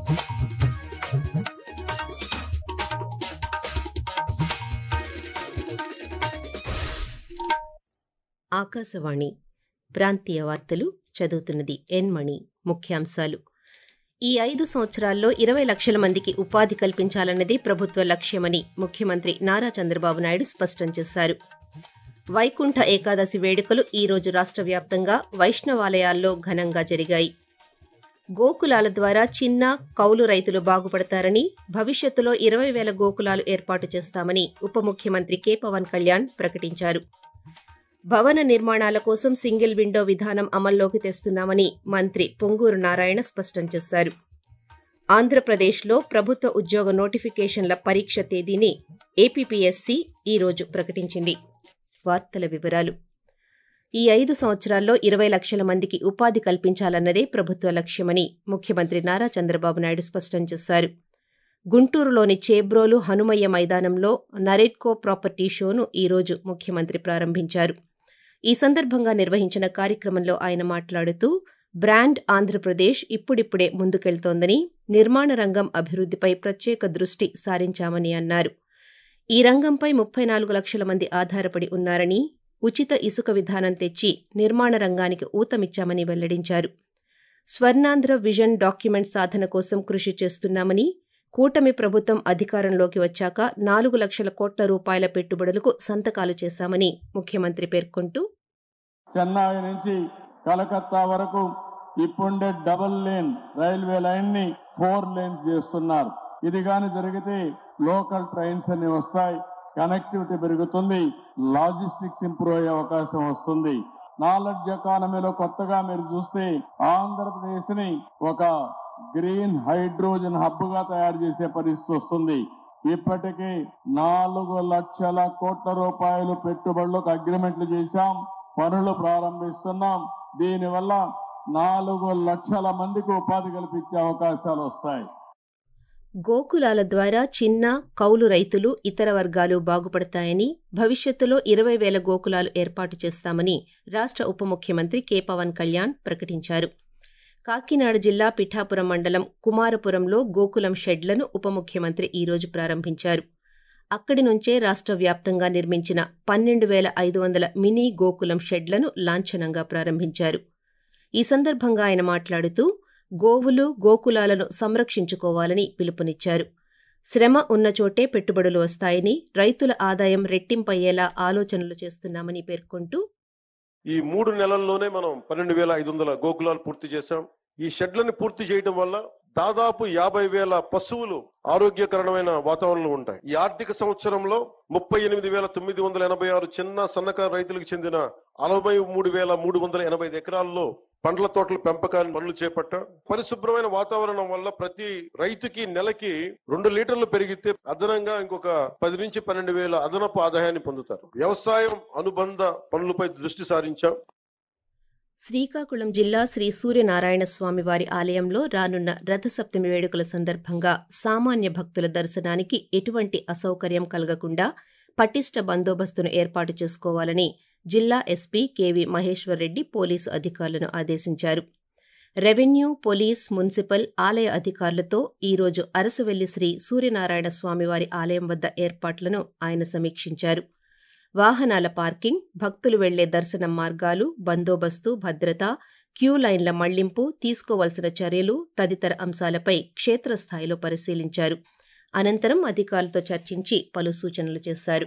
ఆకాశవాణి ప్రాంతీయ వార్తలు చదువుతున్నది ఎన్ మణి ముఖ్యాంశాలు ఈ ఐదు సంవత్సరాల్లో ఇరవై లక్షల మందికి ఉపాధి కల్పించాలన్నది ప్రభుత్వ లక్ష్యమని ముఖ్యమంత్రి నారా చంద్రబాబు నాయుడు స్పష్టం చేశారు వైకుంఠ ఏకాదశి వేడుకలు ఈ రోజు రాష్ట్ర వ్యాప్తంగా వైష్ణవాలయాల్లో ఘనంగా జరిగాయి గోకులాల ద్వారా చిన్న కౌలు రైతులు బాగుపడతారని భవిష్యత్తులో ఇరవై వేల గోకులాలు ఏర్పాటు చేస్తామని ఉప ముఖ్యమంత్రి కె పవన్ కళ్యాణ్ ప్రకటించారు భవన నిర్మాణాల కోసం సింగిల్ విండో విధానం అమల్లోకి తెస్తున్నామని మంత్రి పొంగూరు నారాయణ స్పష్టం చేశారు ఆంధ్రప్రదేశ్లో ప్రభుత్వ ఉద్యోగ నోటిఫికేషన్ల పరీక్ష తేదీని ఏపీపీఎస్సీ ఈ రోజు ప్రకటించింది వార్తల వివరాలు ఈ ఐదు సంవత్సరాల్లో ఇరవై లక్షల మందికి ఉపాధి కల్పించాలన్నదే ప్రభుత్వ లక్ష్యమని ముఖ్యమంత్రి నారా చంద్రబాబు నాయుడు స్పష్టం చేశారు గుంటూరులోని చేబ్రోలు హనుమయ్య మైదానంలో నరెడ్కో ప్రాపర్టీ షోను ఈ రోజు ముఖ్యమంత్రి ప్రారంభించారు ఈ సందర్భంగా నిర్వహించిన కార్యక్రమంలో ఆయన మాట్లాడుతూ బ్రాండ్ ఆంధ్రప్రదేశ్ ఇప్పుడిప్పుడే ముందుకెళ్తోందని నిర్మాణ రంగం అభివృద్ధిపై ప్రత్యేక దృష్టి సారించామని అన్నారు ఈ రంగంపై ముప్పై నాలుగు లక్షల మంది ఆధారపడి ఉన్నారని ఉచిత ఇసుక విధానం తెచ్చి నిర్మాణ రంగానికి ఊతమిచ్చామని వెల్లడించారు స్వర్ణాంధ్ర విజన్ డాక్యుమెంట్ సాధన కోసం కృషి చేస్తున్నామని కూటమి ప్రభుత్వం అధికారంలోకి వచ్చాక నాలుగు లక్షల కోట్ల రూపాయల పెట్టుబడులకు సంతకాలు చేశామని ముఖ్యమంత్రి పేర్కొంటూ చెన్నై నుంచి కలకత్తా వరకు ఇప్పుండే డబుల్ లేన్ రైల్వే లైన్ ని ఫోర్ లేన్స్ చేస్తున్నారు ఇది గాని జరిగితే లోకల్ ట్రైన్స్ అన్ని వస్తాయి కనెక్టివిటీ పెరుగుతుంది లాజిస్టిక్స్ ఇంప్రూవ్ అయ్యే అవకాశం వస్తుంది నాలెడ్జ్ ఎకానమీలో కొత్తగా మీరు చూస్తే ఆంధ్రప్రదేశ్ ని ఒక గ్రీన్ హైడ్రోజన్ హబ్ గా తయారు చేసే పరిస్థితి వస్తుంది ఇప్పటికీ నాలుగు లక్షల కోట్ల రూపాయలు పెట్టుబడులకు అగ్రిమెంట్లు చేశాం పనులు ప్రారంభిస్తున్నాం దీనివల్ల నాలుగు లక్షల మందికి ఉపాధి కల్పించే అవకాశాలు వస్తాయి గోకులాల ద్వారా చిన్న కౌలు రైతులు ఇతర వర్గాలు బాగుపడతాయని భవిష్యత్తులో ఇరవై వేల గోకులాలు ఏర్పాటు చేస్తామని రాష్ట్ర ఉప ముఖ్యమంత్రి కె పవన్ కళ్యాణ్ ప్రకటించారు కాకినాడ జిల్లా పిఠాపురం మండలం కుమారపురంలో గోకులం షెడ్లను ఉప ముఖ్యమంత్రి ఈ రోజు ప్రారంభించారు అక్కడి నుంచే రాష్ట్ర వ్యాప్తంగా నిర్మించిన పన్నెండు వేల ఐదు వందల మినీ గోకులం షెడ్లను లాంఛనంగా ప్రారంభించారు ఈ సందర్భంగా ఆయన మాట్లాడుతూ గోవులు గోకులాలను సంరక్షించుకోవాలని పిలుపునిచ్చారు శ్రమ ఉన్న చోటే పెట్టుబడులు వస్తాయని రైతుల ఆదాయం రెట్టింపయ్యేలా ఆలోచనలు చేస్తున్నామని పేర్కొంటూ ఈ మూడు నెలల్లోనే మనం పన్నెండు వేల ఐదు వందల గోకులాలు పూర్తి చేశాం ఈ షెడ్లను పూర్తి చేయడం వల్ల దాదాపు యాభై వేల పశువులు ఆరోగ్యకరమైన వాతావరణంలో ఉంటాయి ఈ ఆర్థిక సంవత్సరంలో ముప్పై ఎనిమిది వేల తొమ్మిది వందల ఎనభై ఆరు చిన్న సన్నకారు రైతులకు చెందిన అరవై మూడు వేల మూడు వందల ఎనభై ఐదు ఎకరాల్లో పండ్ల తోటల పెంపకాన్ని పనులు చేపట్టాం పరిశుభ్రమైన వాతావరణం వల్ల ప్రతి రైతుకి నెలకి రెండు లీటర్లు పెరిగితే అదనంగా ఇంకొక పది నుంచి పన్నెండు వేల అదనపు ఆదాయాన్ని పొందుతారు వ్యవసాయం అనుబంధ పనులపై దృష్టి సారించాం శ్రీకాకుళం జిల్లా శ్రీ సూర్యనారాయణ స్వామి వారి ఆలయంలో రానున్న రథసప్తమి వేడుకల సందర్భంగా సామాన్య భక్తుల దర్శనానికి ఎటువంటి అసౌకర్యం కలగకుండా పటిష్ట బందోబస్తును ఏర్పాటు చేసుకోవాలని జిల్లా ఎస్పీ కెవి మహేశ్వర్ రెడ్డి పోలీసు అధికారులను ఆదేశించారు రెవెన్యూ పోలీస్ మున్సిపల్ ఆలయ అధికారులతో ఈరోజు అరసవెల్లి శ్రీ సూర్యనారాయణ స్వామివారి ఆలయం వద్ద ఏర్పాట్లను ఆయన సమీక్షించారు వాహనాల పార్కింగ్ భక్తులు వెళ్లే దర్శనం మార్గాలు బందోబస్తు భద్రత క్యూ లైన్ల మళ్లింపు తీసుకోవాల్సిన చర్యలు తదితర అంశాలపై క్షేత్రస్థాయిలో పరిశీలించారు అనంతరం అధికారులతో చర్చించి పలు సూచనలు చేశారు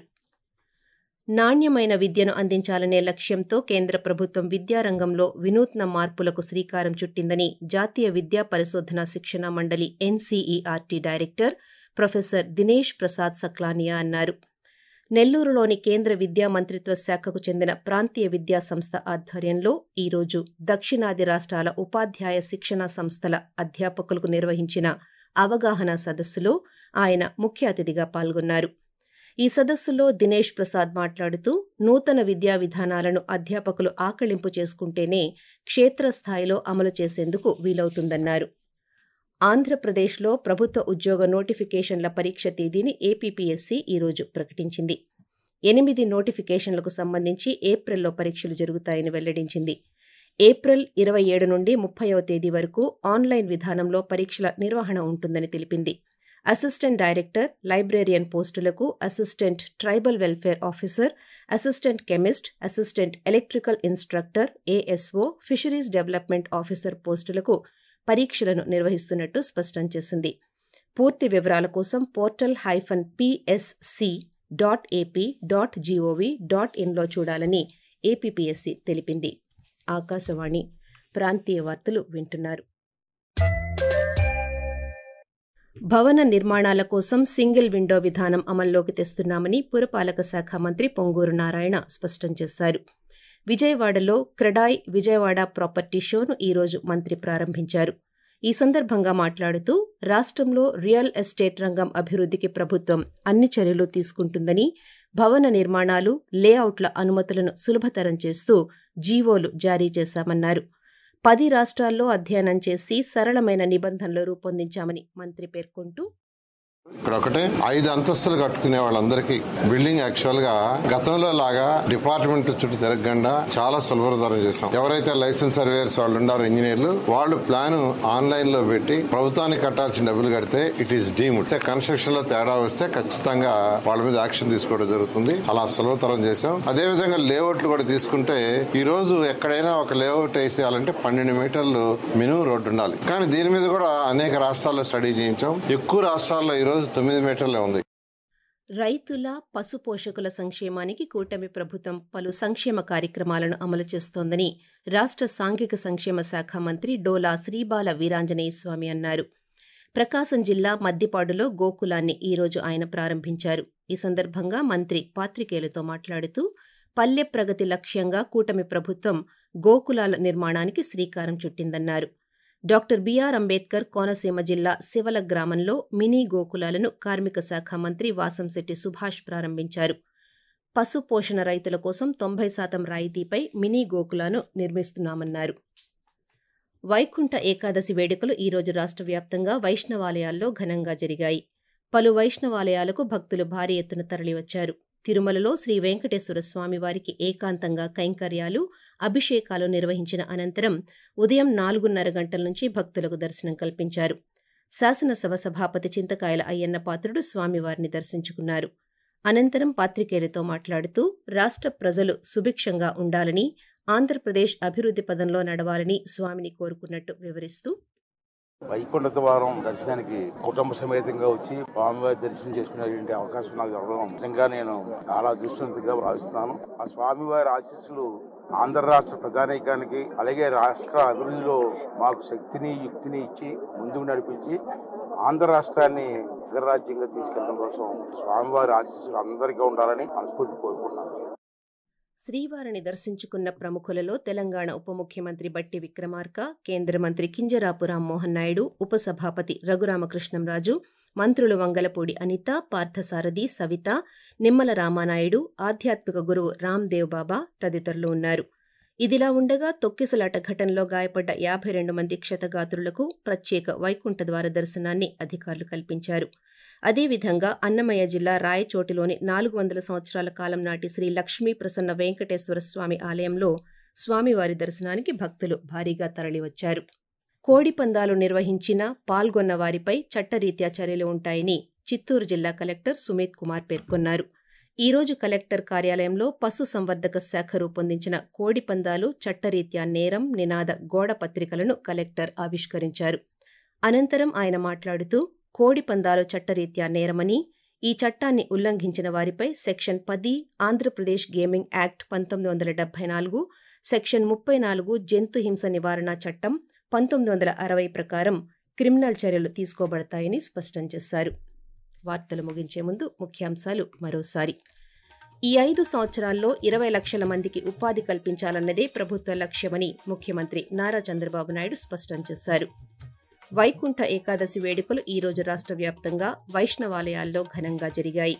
నాణ్యమైన విద్యను అందించాలనే లక్ష్యంతో కేంద్ర ప్రభుత్వం విద్యారంగంలో వినూత్న మార్పులకు శ్రీకారం చుట్టిందని జాతీయ విద్యా పరిశోధన శిక్షణ మండలి NCERT director professor Dinesh Prasad సక్లానియా అన్నారు నెల్లూరులోని కేంద్ర విద్యా మంత్రిత్వ శాఖకు చెందిన ప్రాంతీయ విద్యా సంస్థ ఆధ్వర్యంలో ఈరోజు దక్షిణాది రాష్ట్రాల ఉపాధ్యాయ శిక్షణ సంస్థల అధ్యాపకులకు నిర్వహించిన అవగాహన సదస్సులో ఆయన ముఖ్య అతిథిగా పాల్గొన్నారు ఈ సదస్సులో దినేష్ ప్రసాద్ మాట్లాడుతూ నూతన విద్యా విధానాలను అధ్యాపకులు ఆకళింపు చేసుకుంటేనే క్షేత్రస్థాయిలో అమలు చేసేందుకు వీలవుతుందన్నారు ఆంధ్రప్రదేశ్లో ప్రభుత్వ ఉద్యోగ నోటిఫికేషన్ల పరీక్ష తేదీని ఏపీపీఎస్సీ ఈరోజు ప్రకటించింది ఎనిమిది నోటిఫికేషన్లకు సంబంధించి ఏప్రిల్లో పరీక్షలు జరుగుతాయని వెల్లడించింది ఏప్రిల్ ఇరవై ఏడు నుండి ముప్పైవ తేదీ వరకు ఆన్లైన్ విధానంలో పరీక్షల నిర్వహణ ఉంటుందని తెలిపింది అసిస్టెంట్ డైరెక్టర్ లైబ్రేరియన్ పోస్టులకు assistant tribal welfare officer assistant chemist assistant electrical instructor ASO fisheries development officer పోస్టులకు పరీక్షలను నిర్వహిస్తున్నట్టు స్పష్టం చేసింది పూర్తి వివరాల కోసం portal hyphen PSC dot AP dot GOV dot ఇన్లో చూడాలని ఏపీపీఎస్సీ తెలిపింది ఆకాశవాణి ప్రాంతీయ వార్తలు వింటున్నారు భవన నిర్మాణాల కోసం సింగిల్ విండో విధానం అమల్లోకి తెస్తున్నామని పురపాలక శాఖ మంత్రి పొంగూరు నారాయణ స్పష్టం చేశారు విజయవాడలో క్రెడాయ్ విజయవాడ ప్రాపర్టీ షోను ఈరోజు మంత్రి ప్రారంభించారు ఈ సందర్భంగా మాట్లాడుతూ రాష్ట్రంలో రియల్ ఎస్టేట్ రంగం అభివృద్ధికి ప్రభుత్వం అన్ని చర్యలు తీసుకుంటుందని భవన నిర్మాణాలు లేఅవుట్ల అనుమతులను సులభతరం చేస్తూ జీవోలు జారీ చేశామన్నారు పది రాష్ట్రాల్లో అధ్యయనం చేసి సరళమైన నిబంధనలు రూపొందించామని మంత్రి పేర్కొంటూ ఇక్కడ ఒకటే ఐదు అంతస్తులు కట్టుకునే వాళ్ళందరికీ బిల్డింగ్ యాక్చువల్ గా గతంలో లాగా డిపార్ట్మెంట్ చుట్టూ తిరగకుండా చాలా సులభతరం చేసాం ఎవరైతే లైసెన్స్ సర్వేయర్స్ వాళ్ళు ఉన్నారో ఇంజనీర్లు వాళ్ళు ప్లాన్ ఆన్లైన్ లో పెట్టి ప్రభుత్వానికి కట్టాల్సిన డబ్బులు కడితే ఇట్ ఈస్ డీమ్డ్ కన్స్ట్రక్షన్ లో తేడా వస్తే ఖచ్చితంగా వాళ్ళ మీద యాక్షన్ తీసుకోవడం జరుగుతుంది అలా సులభతరం చేసాం అదే విధంగా లేఅవుట్లు కూడా తీసుకుంటే ఈ రోజు ఎక్కడైనా ఒక లేఅవుట్ వేసేయాలంటే పన్నెండు మీటర్లు మినిమం రోడ్డు ఉండాలి కానీ దీని మీద కూడా అనేక రాష్ట్రాల్లో స్టడీ చేయించాం ఎక్కువ రాష్ట్రాల్లో ఈ రోజు తొమ్మిది మీటర్లే ఉంది రైతుల పశు పోషకుల సంక్షేమానికి కూటమి ప్రభుత్వం పలు సంక్షేమ కార్యక్రమాలను అమలు చేస్తోందని రాష్ట్ర సాంఘిక సంక్షేమ శాఖ మంత్రి డోలా శ్రీబాల వీరాంజనేయ స్వామి అన్నారు ప్రకాశం జిల్లా మద్దిపాడులో గోకులాన్ని ఈరోజు ఆయన ప్రారంభించారు ఈ సందర్భంగా మంత్రి పాత్రికేయులతో మాట్లాడుతూ పల్లె ప్రగతి లక్ష్యంగా కూటమి ప్రభుత్వం గోకులాల నిర్మాణానికి శ్రీకారం చుట్టిందన్నారు డాక్టర్ బిఆర్ అంబేద్కర్ కోనసీమ జిల్లా శివల గ్రామంలో మినీ గోకులాలను కార్మిక శాఖ మంత్రి వాసంశెట్టి సుభాష్ ప్రారంభించారు పశు పోషణ రైతుల కోసం తొంభై శాతం రాయితీపై మినీ గోకులాను నిర్మిస్తున్నామన్నారు వైకుంఠ ఏకాదశి వేడుకలు ఈరోజు రాష్ట్ర వ్యాప్తంగా వైష్ణవాలయాల్లో ఘనంగా జరిగాయి పలు వైష్ణవాలయాలకు భక్తులు భారీ ఎత్తున తరలివచ్చారు తిరుమలలో శ్రీ వెంకటేశ్వర స్వామి వారికి ఏకాంతంగా కైంకర్యాలు అభిషేకాలు నిర్వహించిన అనంతరం ఉదయం నాలుగున్నర గంటల నుంచి భక్తులకు దర్శనం కల్పించారు శాసనసభ సభాపతి చింతకాయల అయ్యన్న పాత్రుడు స్వామివారిని దర్శించుకున్నారు అనంతరం పాత్రికేయులతో మాట్లాడుతూ రాష్ట్ర ప్రజలు సుభిక్షంగా ఉండాలని ఆంధ్రప్రదేశ్ అభివృద్ధి పదంలో నడవాలని స్వామిని కోరుకున్నట్టు వివరిస్తూ వైకుంఠ ద్వారం దర్శనానికి కుటుంబ సమేతంగా వచ్చి స్వామివారి దర్శనం చేసుకునేటువంటి అవకాశం నాకు దొరకడం నిజంగా నేను చాలా అదృష్టవంతంగా భావిస్తున్నాను ఆ స్వామివారి ఆశీస్సులు ఆంధ్ర రాష్ట్ర ప్రధానికానికి అలాగే రాష్ట్ర అభివృద్ధిలో మాకు శక్తిని యుక్తిని ఇచ్చి ముందుకు నడిపించి ఆంధ్ర రాష్ట్రాన్ని అగ్రరాజ్యంగా తీసుకెళ్లడం కోసం స్వామివారి ఆశీస్సులు అందరికీ ఉండాలని మనస్ఫూర్తి కోరుకున్నాను శ్రీవారిని దర్శించుకున్న ప్రముఖులలో తెలంగాణ ఉప ముఖ్యమంత్రి బట్టి విక్రమార్క కేంద్ర మంత్రి కింజరాపు రామ్మోహన్ నాయుడు ఉపసభాపతి రఘురామకృష్ణంరాజు మంత్రులు వంగలపూడి అనిత పార్థసారథి సవిత నిమ్మల రామానాయుడు ఆధ్యాత్మిక గురువు రామ్దేవ్ బాబా తదితరులు ఉన్నారు ఇదిలా ఉండగా తొక్కిసలాట ఘటనలో గాయపడ్డ యాభై రెండు మంది క్షతగాత్రులకు ప్రత్యేక వైకుంఠ ద్వార దర్శనాన్ని అధికారులు కల్పించారు అదేవిధంగా అన్నమయ్య జిల్లా రాయచోటిలోని నాలుగు వందల సంవత్సరాల కాలం నాటి శ్రీ లక్ష్మీ ప్రసన్న వెంకటేశ్వర స్వామి ఆలయంలో స్వామివారి దర్శనానికి భక్తులు భారీగా తరలివచ్చారు కోడి పందాలు నిర్వహించిన పాల్గొన్న వారిపై చట్టరీత్యా చర్యలు ఉంటాయని చిత్తూరు జిల్లా కలెక్టర్ సుమేత్ కుమార్ పేర్కొన్నారు ఈ రోజు కలెక్టర్ కార్యాలయంలో పశు సంవర్ధక శాఖ రూపొందించిన కోడి పందాలు చట్టరీత్యా నేరం నినాద గోడ పత్రికలను కలెక్టర్ ఆవిష్కరించారు అనంతరం ఆయన మాట్లాడుతూ కోడి పందాలు చట్టరీత్యా నేరమని ఈ చట్టాన్ని ఉల్లంఘించిన వారిపై సెక్షన్ పది ఆంధ్రప్రదేశ్ గేమింగ్ యాక్ట్ పంతొమ్మిది వందల డెబ్బై నాలుగు సెక్షన్ ముప్పై నాలుగు జంతు హింస నివారణ చట్టం పంతొమ్మిది వందల అరవై ప్రకారం క్రిమినల్ చర్యలు తీసుకోబడతాయని స్పష్టం చేశారు వార్తలు ముగించే ముందు ముఖ్యాంశాలు మరోసారి ఈ ఐదు సంవత్సరాల్లో ఇరవై లక్షల మందికి ఉపాధి కల్పించాలన్నదే ప్రభుత్వ లక్ష్యమని ముఖ్యమంత్రి నారా చంద్రబాబు నాయుడు స్పష్టం చేశారు వైకుంఠ ఏకాదశి వేడుకలు ఈ రోజు రాష్ట్ర వ్యాప్తంగా వైష్ణవాలయాల్లో ఘనంగా జరిగాయి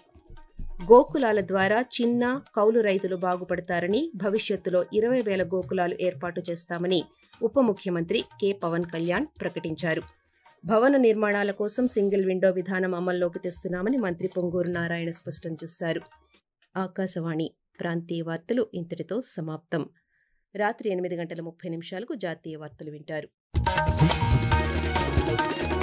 గోకులాల ద్వారా చిన్న కౌలు రైతులు బాగుపడతారని భవిష్యత్తులో ఇరవై వేల గోకులాలు ఏర్పాటు చేస్తామని ఉప ముఖ్యమంత్రి కె పవన్ కళ్యాణ్ ప్రకటించారు భవన నిర్మాణాల కోసం సింగిల్ విండో విధానం అమల్లోకి తెస్తున్నామని మంత్రి పొంగూరు నారాయణ స్పష్టం చేశారు ఆకాశవాణి ప్రాంతీయ వార్తలు ఇంతటితో సమాప్తం రాత్రి ఎనిమిది గంటల ముప్పై నిమిషాలకు జాతీయ వార్తలు వింటారు